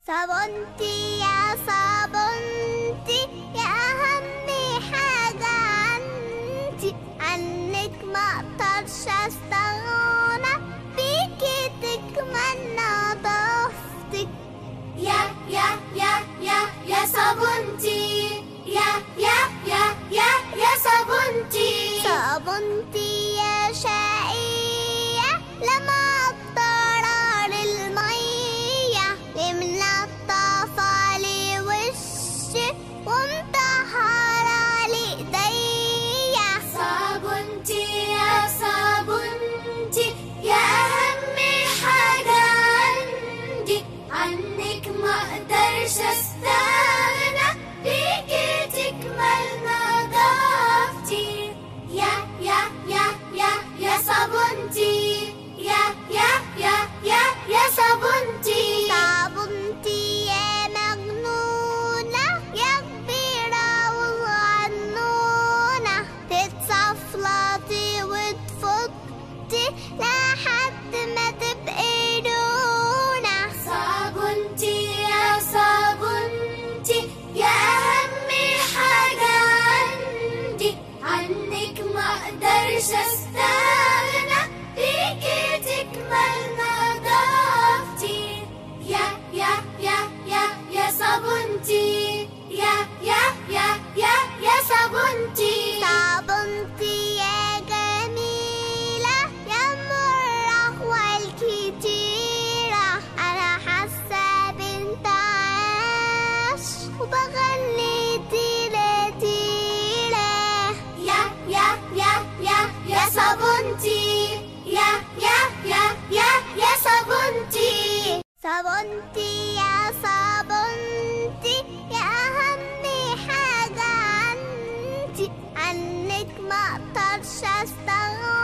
صابونتي يا صابونتي يا أهم حاجة عندي عنك ما أقدرش أستغنى بيكي تكمل نظافتك يا يا يا يا يا صابونتي يا يا يا يا يا صابونتي صابونتي يا شقية لما الضرر المية لملا الطفالي وشي ومطهرة لإيديا صابونتي يا صابونتي يا أهم حاجة عندي عنك ما أقدرش أستغنى بيكي تكمل نظافتي يا يا يا يا يا صابونتي يا يا يا يا يا صابونتي صابونتي يا مجنونة يا كبيرة وصغنونة تتصفلطي وتفضي لحد ما تبقي دونة صابونتي يا صابونتي يا أهم حاجة عندي عنك ما أقدرش أستغنى بيكي تكمل نظافتي يا يا يا يا يا صابونتي يا يا يا يا يا صابونتي صابونتي يا جميلة يا مرة والكتيرة أنا حاسة بنت عاش وبغني تيلة تيلة يا يا يا يا يا صابونتي يا يا يا يا يا صابونتي صابونتي يا صابونتي يا أهم حاجة عندي عنك ما أقدرش أستغنى